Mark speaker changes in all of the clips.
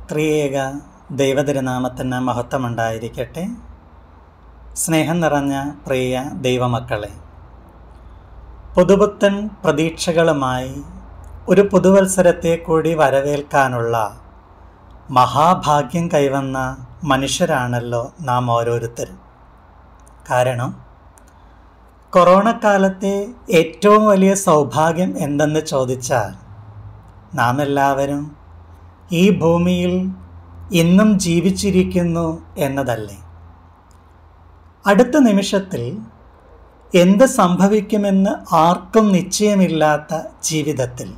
Speaker 1: ത്രിയേക ദൈവതിരുനാമത്തിന് മഹത്വമുണ്ടായിരിക്കട്ടെ സ്നേഹം നിറഞ്ഞ പ്രിയ ദൈവമക്കളെ പുതുപുത്തൻ പ്രതീക്ഷകളുമായി ഒരു പുതുവത്സരത്തെ കൂടി വരവേൽക്കാനുള്ള മഹാഭാഗ്യം കൈവന്ന മനുഷ്യരാണല്ലോ നാം ഓരോരുത്തരും കാരണം കൊറോണ കാലത്തെ ഏറ്റവും വലിയ സൗഭാഗ്യം എന്തെന്ന് ചോദിച്ചാൽ നാം എല്ലാവരും ഈ ഭൂമിയിൽ ഇന്നും ജീവിച്ചിരിക്കുന്നു എന്നതല്ലേ അടുത്ത നിമിഷത്തിൽ എന്ത് സംഭവിക്കുമെന്ന് ആർക്കും നിശ്ചയമില്ലാത്ത ജീവിതത്തിൽ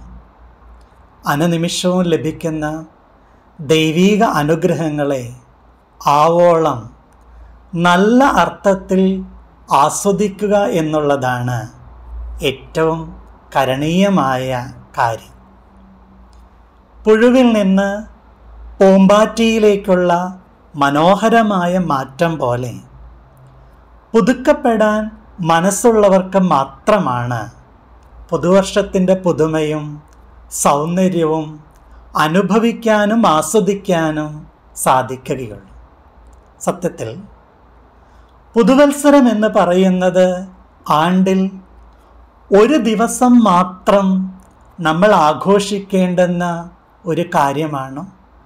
Speaker 1: അനുനിമിഷവും ലഭിക്കുന്ന ദൈവീക അനുഗ്രഹങ്ങളെ ആവോളം നല്ല അർത്ഥത്തിൽ ആസ്വദിക്കുക എന്നുള്ളതാണ് ഏറ്റവും കരണീയമായ കാര്യം പുഴുവിൽ നിന്ന് പൂമ്പാറ്റിയിലേക്കുള്ള മനോഹരമായ മാറ്റം പോലെ പുതുക്കപ്പെടാൻ മനസ്സുള്ളവർക്ക് മാത്രമാണ് പുതുവർഷത്തിൻ്റെ പുതുമയും സൗന്ദര്യവും അനുഭവിക്കാനും ആസ്വദിക്കാനും സാധിക്കുകയുള്ളൂ സത്യത്തിൽ പുതുവത്സരം എന്ന് പറയുന്നത് ആണ്ടിൽ ഒരു ദിവസം മാത്രം നമ്മൾ ആഘോഷിക്കേണ്ടുന്ന ഒരു കാര്യമാണ്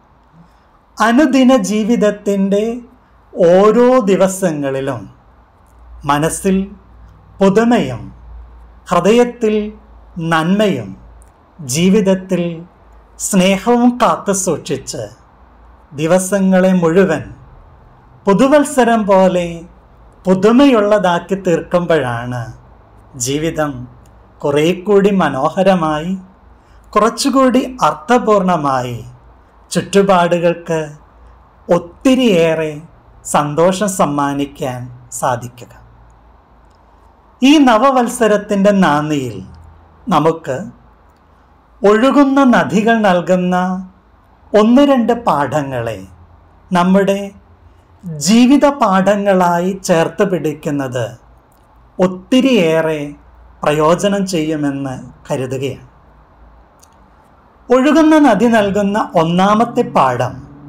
Speaker 1: അനുദിന ജീവിതത്തിൻ്റെ ഓരോ ദിവസങ്ങളിലും മനസ്സിൽ പുതുമയും ഹൃദയത്തിൽ നന്മയും ജീവിതത്തിൽ സ്നേഹവും കാത്തു സൂക്ഷിച്ച് ദിവസങ്ങളെ മുഴുവൻ പുതുവത്സരം പോലെ പുതുമയുള്ളതാക്കി തീർക്കുമ്പോഴാണ് ജീവിതം കുറേ കൂടി മനോഹരമായി കുറച്ചുകൂടി അർത്ഥപൂർണമായി ചുറ്റുപാടുകൾക്ക് ഒത്തിരിയേറെ സന്തോഷം സമ്മാനിക്കാൻ സാധിക്കുക ഈ നവവത്സരത്തിൻ്റെ നാന്ദിയിൽ നമുക്ക് ഒഴുകുന്ന നദികൾ നൽകുന്ന ഒന്ന് രണ്ട് പാഠങ്ങളെ നമ്മുടെ ജീവിത പാഠങ്ങളായി ചേർത്ത് പിടിക്കുന്നത് ഒത്തിരിയേറെ പ്രയോജനം ചെയ്യുമെന്ന് കരുതുകയാണ് ഒഴുകുന്ന നദി നൽകുന്ന ഒന്നാമത്തെ പാഠം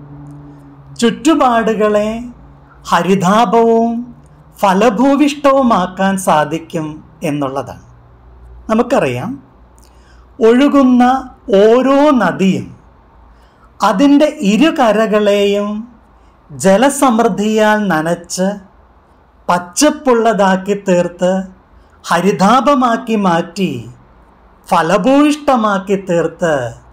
Speaker 1: ചുറ്റുപാടുകളെ ഹരിതാപവും ഫലഭൂവിഷ്ടവുമാക്കാൻ സാധിക്കും എന്നുള്ളതാണ് നമുക്കറിയാം ഒഴുകുന്ന ഓരോ നദിയും അതിൻ്റെ ഇരുകരകളെയും ജലസമൃദ്ധിയാൽ നനച്ച് പച്ചപ്പുള്ളതാക്കി തീർത്ത് ഹരിതാപമാക്കി മാറ്റി ഫലഭൂയിഷ്ടമാക്കി തീർത്ത്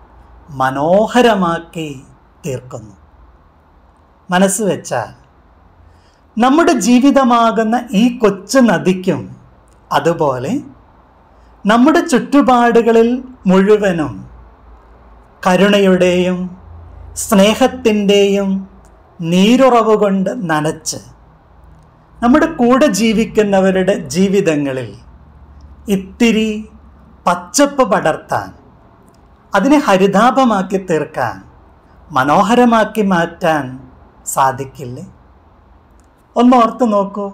Speaker 1: മനോഹരമാക്കി തീർക്കുന്നു മനസ്സ് വെച്ചാൽ നമ്മുടെ ജീവിതമാകുന്ന ഈ കൊച്ചു നദിക്കും അതുപോലെ നമ്മുടെ ചുറ്റുപാടുകളിൽ മുഴുവനും കരുണയുടെയും സ്നേഹത്തിൻ്റെയും നീരുറവ് കൊണ്ട് നനച്ച് നമ്മുടെ കൂടെ ജീവിക്കുന്നവരുടെ ജീവിതങ്ങളിൽ ഇത്തിരി പച്ചപ്പ് പടർത്താൻ അതിനെ ഹരിതാപമാക്കി തീർക്കാൻ മനോഹരമാക്കി മാറ്റാൻ സാധിക്കില്ലേ ഒന്നോർത്ത് നോക്കൂ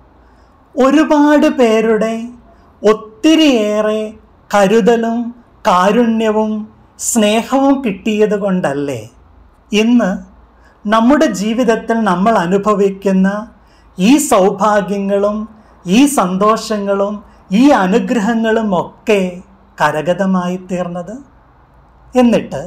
Speaker 1: ഒരുപാട് പേരുടെ ഒത്തിരിയേറെ കരുതലും കാരുണ്യവും സ്നേഹവും കിട്ടിയത് കൊണ്ടല്ലേ ഇന്ന് നമ്മുടെ ജീവിതത്തിൽ നമ്മൾ അനുഭവിക്കുന്ന ഈ സൗഭാഗ്യങ്ങളും ഈ സന്തോഷങ്ങളും ഈ അനുഗ്രഹങ്ങളും ഒക്കെ കരഗതമായി തീർന്നത് എന്നിട്ട്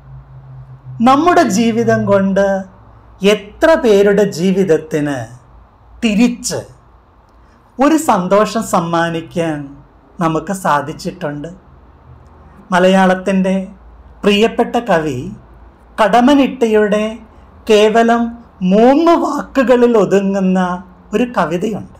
Speaker 1: നമ്മുടെ ജീവിതം കൊണ്ട് എത്ര പേരുടെ ജീവിതത്തിന് തിരിച്ച് ഒരു സന്തോഷം സമ്മാനിക്കാൻ നമുക്ക് സാധിച്ചിട്ടുണ്ട് മലയാളത്തിൻ്റെ പ്രിയപ്പെട്ട കവി കടമനിട്ടയുടെ കേവലം മൂന്ന് വാക്കുകളിൽ ഒതുങ്ങുന്ന ഒരു കവിതയുണ്ട്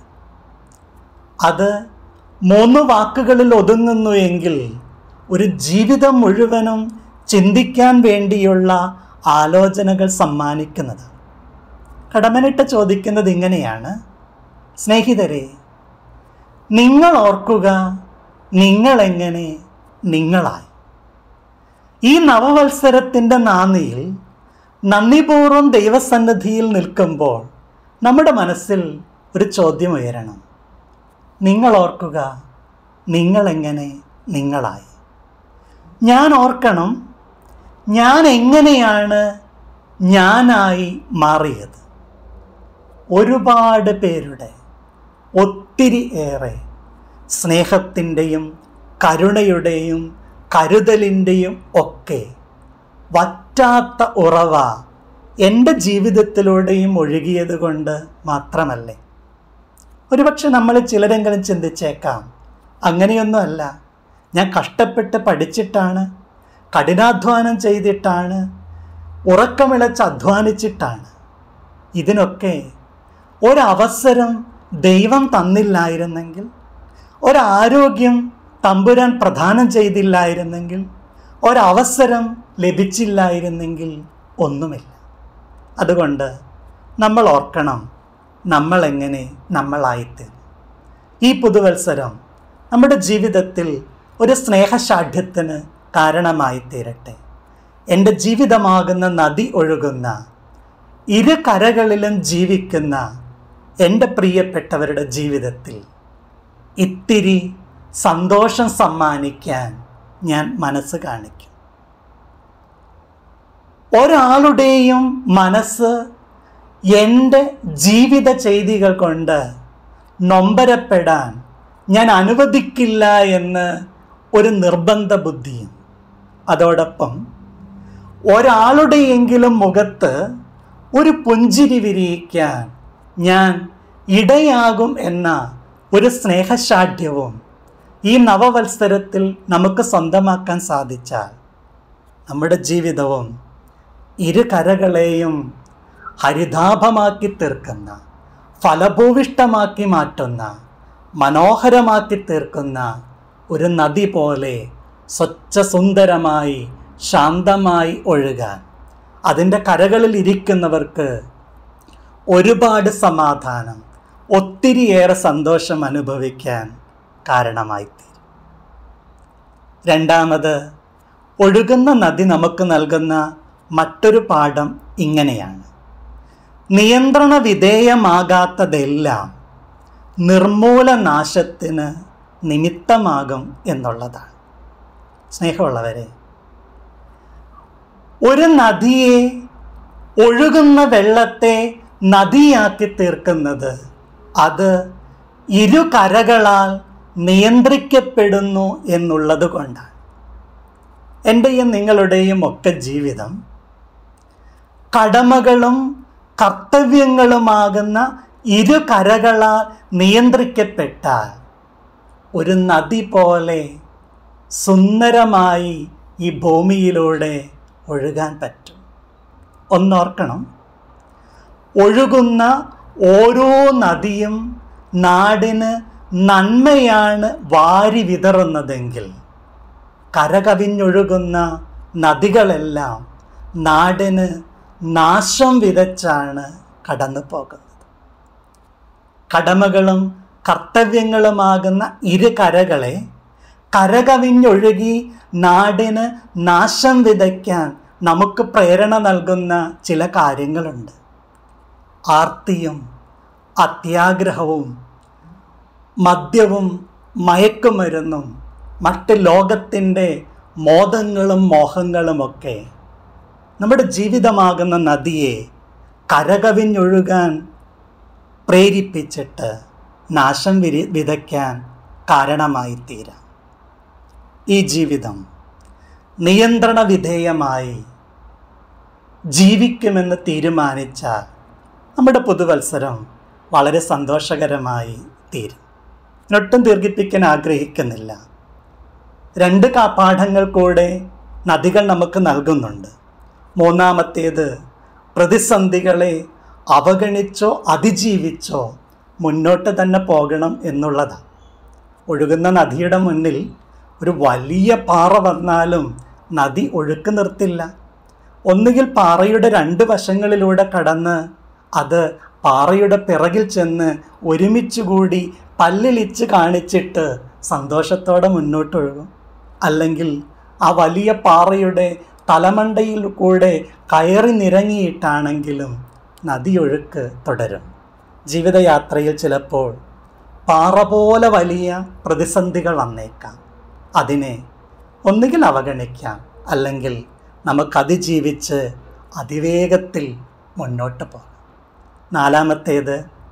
Speaker 1: അത് മൂന്ന് വാക്കുകളിൽ ഒതുങ്ങുന്നു എങ്കിൽ ഒരു ജീവിതം മുഴുവനും ചിന്തിക്കാൻ വേണ്ടിയുള്ള ആലോചനകൾ സമ്മാനിക്കുന്നത് കടമനിട്ട ചോദിക്കുന്നത് ഇങ്ങനെയാണ് സ്നേഹിതരെ നിങ്ങൾ ഓർക്കുക നിങ്ങളെങ്ങനെ നിങ്ങളായി ഈ നവവത്സരത്തിൻ്റെ നാന്ദിയിൽ നന്ദിപൂർവ്വം ദൈവസന്നിധിയിൽ നിൽക്കുമ്പോൾ നമ്മുടെ മനസ്സിൽ ഒരു ചോദ്യം ഉയരണം നിങ്ങൾ ഓർക്കുക നിങ്ങളെങ്ങനെ നിങ്ങളായി ഞാൻ ഓർക്കണം ഞാൻ എങ്ങനെയാണ് ഞാനായി മാറിയത് ഒരുപാട് പേരുടെ ഒത്തിരി ഏറെ സ്നേഹത്തിൻ്റെയും കരുണയുടെയും കരുതലിൻ്റെയും ഒക്കെ വറ്റാത്ത ഉറവ എൻ്റെ ജീവിതത്തിലൂടെയും ഒഴുകിയത് കൊണ്ട് മാത്രമല്ലേ ഒരുപക്ഷെ നമ്മൾ ചിലരെങ്കിലും ചിന്തിച്ചേക്കാം അങ്ങനെയൊന്നുമല്ല ഞാൻ കഷ്ടപ്പെട്ട് പഠിച്ചിട്ടാണ് കഠിനാധ്വാനം ചെയ്തിട്ടാണ് ഉറക്കമിളച്ച് അധ്വാനിച്ചിട്ടാണ് ഇതിനൊക്കെ ഒരവസരം ദൈവം തന്നില്ലായിരുന്നെങ്കിൽ ഒരാരോഗ്യം തമ്പുരാൻ പ്രദാനം ചെയ്തില്ലായിരുന്നെങ്കിൽ ഒരവസരം ലഭിച്ചില്ലായിരുന്നെങ്കിൽ ഒന്നുമില്ല അതുകൊണ്ട് നമ്മൾ ഓർക്കണം നമ്മൾ എങ്ങനെ നമ്മളായിത്തീരും ഈ പുതുവത്സരം നമ്മുടെ ജീവിതത്തിൽ ഒരു സ്നേഹശാഠ്യത്തിന് കാരണമായി തീരട്ടെ എൻ്റെ ജീവിതമാകുന്ന നദി ഒഴുകുന്ന ഇരു കരകളിലും ജീവിക്കുന്ന എൻ്റെ പ്രിയപ്പെട്ടവരുടെ ജീവിതത്തിൽ ഇത്തിരി സന്തോഷം സമ്മാനിക്കാൻ ഞാൻ മനസ്സ് കാണിക്കും ഒരാളുടെയും മനസ്സ് എൻ്റെ ജീവിത ചെയ്തികൾ കൊണ്ട് നൊമ്പരപ്പെടാൻ ഞാൻ അനുവദിക്കില്ല എന്ന് ഒരു നിർബന്ധ ബുദ്ധിയും അതോടൊപ്പം ഒരാളുടെയെങ്കിലും മുഖത്ത് ഒരു പുഞ്ചിരി വിരിയിക്കാൻ ഞാൻ ഇടയാകും എന്ന ഒരു സ്നേഹശാഠ്യവും ഈ നവവത്സരത്തിൽ നമുക്ക് സ്വന്തമാക്കാൻ സാധിച്ചാൽ നമ്മുടെ ജീവിതവും ഇരു കരകളെയും ഹരിതാഭമാക്കി തീർക്കുന്ന ഫലഭൂവിഷ്ടമാക്കി മാറ്റുന്ന മനോഹരമാക്കി തീർക്കുന്ന ഒരു നദി പോലെ സ്വച്ഛ സുന്ദരമായി ശാന്തമായി ഒഴുകാൻ അതിൻ്റെ കരകളിൽ ഇരിക്കുന്നവർക്ക് ഒരുപാട് സമാധാനം ഒത്തിരിയേറെ സന്തോഷം അനുഭവിക്കാൻ കാരണമായിത്തീരും രണ്ടാമത് ഒഴുകുന്ന നദി നമുക്ക് നൽകുന്ന മറ്റൊരു പാഠം ഇങ്ങനെയാണ് നിയന്ത്രണ വിധേയമാകാത്തതെല്ലാം നിർമൂലനാശത്തിന് നിമിത്തമാകും എന്നുള്ളതാണ് സ്നേഹമുള്ളവരെ ഒരു നദിയെ ഒഴുകുന്ന വെള്ളത്തെ നദിയാക്കി തീർക്കുന്നത് അത് ഇരു കരകളാൽ നിയന്ത്രിക്കപ്പെടുന്നു എന്നുള്ളത് കൊണ്ടാണ് എൻ്റെയും നിങ്ങളുടെയും ഒക്കെ ജീവിതം കടമകളും കർത്തവ്യങ്ങളുമാകുന്ന ഇരു കരകളാൽ നിയന്ത്രിക്കപ്പെട്ടാൽ ഒരു നദി പോലെ സുന്ദരമായി ഈ ഭൂമിയിലൂടെ ഒഴുകാൻ പറ്റും ഒന്നോർക്കണം ഒഴുകുന്ന ഓരോ നദിയും നാടിന് നന്മയാണ് വാരി വിതറുന്നതെങ്കിൽ കരകവിഞ്ഞൊഴുകുന്ന നദികളെല്ലാം നാടിന് നാശം വിതച്ചാണ് കടന്നു പോകുന്നത് കടമകളും കർത്തവ്യങ്ങളുമാകുന്ന ഇരു കരകളെ കരകവിഞ്ഞൊഴുകി നാടിന് നാശം വിതയ്ക്കാൻ നമുക്ക് പ്രേരണ നൽകുന്ന ചില കാര്യങ്ങളുണ്ട് ആർത്തിയും അത്യാഗ്രഹവും മദ്യവും മയക്കുമരുന്നും മറ്റ് ലോകത്തിൻ്റെ മോദങ്ങളും മോഹങ്ങളുമൊക്കെ നമ്മുടെ ജീവിതമാകുന്ന നദിയെ കരകവിഞ്ഞൊഴുകാൻ പ്രേരിപ്പിച്ചിട്ട് നാശം വിരി വിതയ്ക്കാൻ കാരണമായിത്തീരാം ഈ ജീവിതം നിയന്ത്രണ വിധേയമായി ജീവിക്കുമെന്ന് തീരുമാനിച്ചാൽ നമ്മുടെ പുതുവത്സരം വളരെ സന്തോഷകരമായി തീരും ഒട്ടും ദീർഘിപ്പിക്കാൻ ആഗ്രഹിക്കുന്നില്ല രണ്ട് കാപ്പാഠങ്ങൾ കൂടെ നദികൾ നമുക്ക് നൽകുന്നുണ്ട് മൂന്നാമത്തേത് പ്രതിസന്ധികളെ അവഗണിച്ചോ അതിജീവിച്ചോ മുന്നോട്ട് തന്നെ പോകണം എന്നുള്ളതാണ് ഒഴുകുന്ന നദിയുടെ മുന്നിൽ ഒരു വലിയ പാറ വന്നാലും നദി ഒഴുക്ക് നിർത്തില്ല ഒന്നുകിൽ പാറയുടെ രണ്ട് വശങ്ങളിലൂടെ കടന്ന് അത് പാറയുടെ പിറകിൽ ചെന്ന് ഒരുമിച്ചുകൂടി പല്ലിളിച്ച് കാണിച്ചിട്ട് സന്തോഷത്തോടെ മുന്നോട്ടൊഴുകും അല്ലെങ്കിൽ ആ വലിയ പാറയുടെ തലമണ്ടയിൽ കൂടെ കയറി നിരങ്ങിയിട്ടാണെങ്കിലും നദിയൊഴുക്ക് തുടരും ജീവിതയാത്രയിൽ ചിലപ്പോൾ പാറ പോലെ വലിയ പ്രതിസന്ധികൾ വന്നേക്കാം അതിനെ ഒന്നുകിൽ അവഗണിക്കാം അല്ലെങ്കിൽ നമുക്ക് അതിജീവിച്ച് അതിവേഗത്തിൽ മുന്നോട്ട് പോകാം നാലാമത്തേത്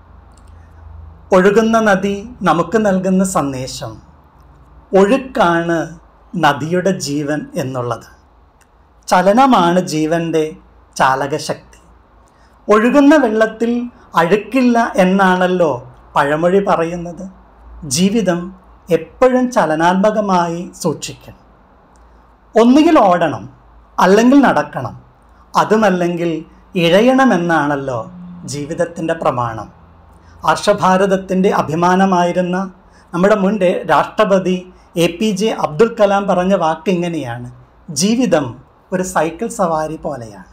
Speaker 1: ഒഴുകുന്ന നദി നമുക്ക് നൽകുന്ന സന്ദേശം ഒഴുക്കാണ് നദിയുടെ ജീവൻ എന്നുള്ളത് ചലനമാണ് ജീവൻ്റെ ചാലകശക്തി ഒഴുകുന്ന വെള്ളത്തിൽ അഴുക്കില്ല എന്നാണല്ലോ പഴമൊഴി പറയുന്നത് ജീവിതം എപ്പോഴും ചലനാത്മകമായി സൂക്ഷിക്കണം ഒന്നുകിൽ ഓടണം അല്ലെങ്കിൽ നടക്കണം അതുമല്ലെങ്കിൽ ഇഴയണമെന്നാണല്ലോ ജീവിതത്തിൻ്റെ പ്രമാണം ആർഷഭാരതത്തിൻ്റെ അഭിമാനമായിരുന്ന നമ്മുടെ മുൻ രേ- രാഷ്ട്രപതി A P J Abdul Kalam പറഞ്ഞ വാക്ക് ഇങ്ങനെയാണ് ജീവിതം ഒരു സൈക്കിൾ സവാരി പോലെയാണ്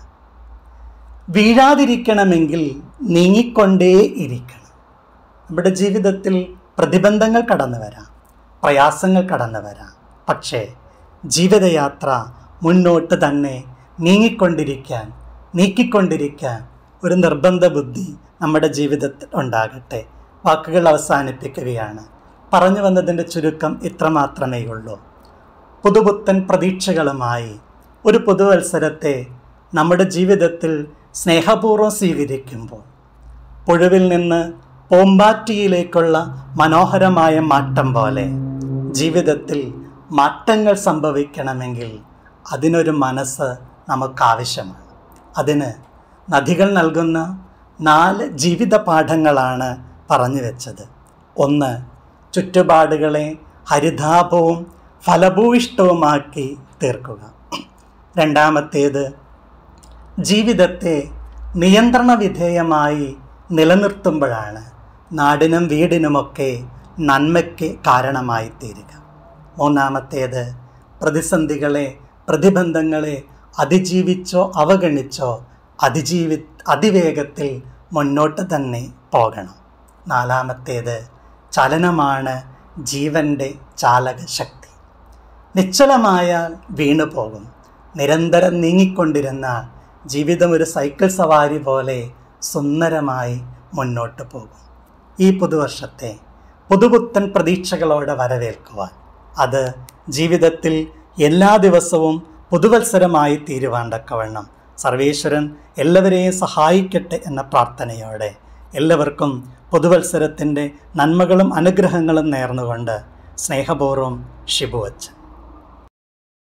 Speaker 1: വീഴാതിരിക്കണമെങ്കിൽ നീങ്ങിക്കൊണ്ടേ ഇരിക്കണം നമ്മുടെ ജീവിതത്തിൽ പ്രതിബന്ധങ്ങൾ കടന്നു വരാം പ്രയാസങ്ങൾ കടന്നു വരാം പക്ഷേ ജീവിതയാത്ര മുന്നോട്ട് തന്നെ നീങ്ങിക്കൊണ്ടിരിക്കാൻ നീക്കിക്കൊണ്ടിരിക്കാൻ ഒരു നിർബന്ധ ബുദ്ധി നമ്മുടെ ജീവിതത്തിൽ ഉണ്ടാകട്ടെ വാക്കുകൾ അവസാനിപ്പിക്കുകയാണ് പറഞ്ഞു വന്നതിൻ്റെ ചുരുക്കം ഇത്രമാത്രമേ ഉള്ളൂ പുതുപുത്തൻ പ്രതീക്ഷകളുമായി ഒരു പുതുവത്സരത്തെ നമ്മുടെ ജീവിതത്തിൽ സ്നേഹപൂർവ്വം സ്വീകരിക്കുമ്പോൾ പുഴുവിൽ നിന്ന് പൂമ്പാറ്റിയിലേക്കുള്ള മനോഹരമായ മാറ്റം പോലെ ജീവിതത്തിൽ മാറ്റങ്ങൾ സംഭവിക്കണമെങ്കിൽ അതിനൊരു മനസ്സ് നമുക്കാവശ്യമാണ് അതിന് നദികൾ നൽകുന്ന നാല് ജീവിത പാഠങ്ങളാണ് പറഞ്ഞു വെച്ചത് ഒന്ന് ചുറ്റുപാടുകളെ ഹരിതാപവും ഫലഭൂയിഷ്ടവുമാക്കി തീർക്കുക രണ്ടാമത്തേത് ജീവിതത്തെ നിയന്ത്രണ വിധേയമായി നിലനിർത്തുമ്പോഴാണ് നാടിനും വീടിനുമൊക്കെ നന്മയ്ക്ക് കാരണമായി തീരുക മൂന്നാമത്തേത് പ്രതിസന്ധികളെ പ്രതിബന്ധങ്ങളെ അതിജീവിച്ചോ അവഗണിച്ചോ അതിജീവി അതിവേഗത്തിൽ മുന്നോട്ട് തന്നെ പോകണം നാലാമത്തേത് ചലനമാണ് ജീവൻ്റെ ചാലകശക്തി നിശ്ചലമായാൽ വീണു പോകും നിരന്തരം നീങ്ങിക്കൊണ്ടിരുന്നാൽ ജീവിതം ഒരു സൈക്കിൾ സവാരി പോലെ സുന്ദരമായി മുന്നോട്ട് പോകും ഈ പുതുവർഷത്തെ പുതുപുത്തൻ പ്രതീക്ഷകളോടെ വരവേൽക്കുവാൻ അത് ജീവിതത്തിൽ എല്ലാ ദിവസവും പുതുവത്സരമായി തീരുവാൻ തക്കവണ്ണം സർവേശ്വരൻ എല്ലാവരെയും സഹായിക്കട്ടെ എന്ന പ്രാർത്ഥനയോടെ എല്ലാവർക്കും പുതുവത്സരത്തിൻ്റെ നന്മകളും അനുഗ്രഹങ്ങളും നേർന്നുകൊണ്ട് സ്നേഹപൂർവ്വം ഷിബുവച്ചൻ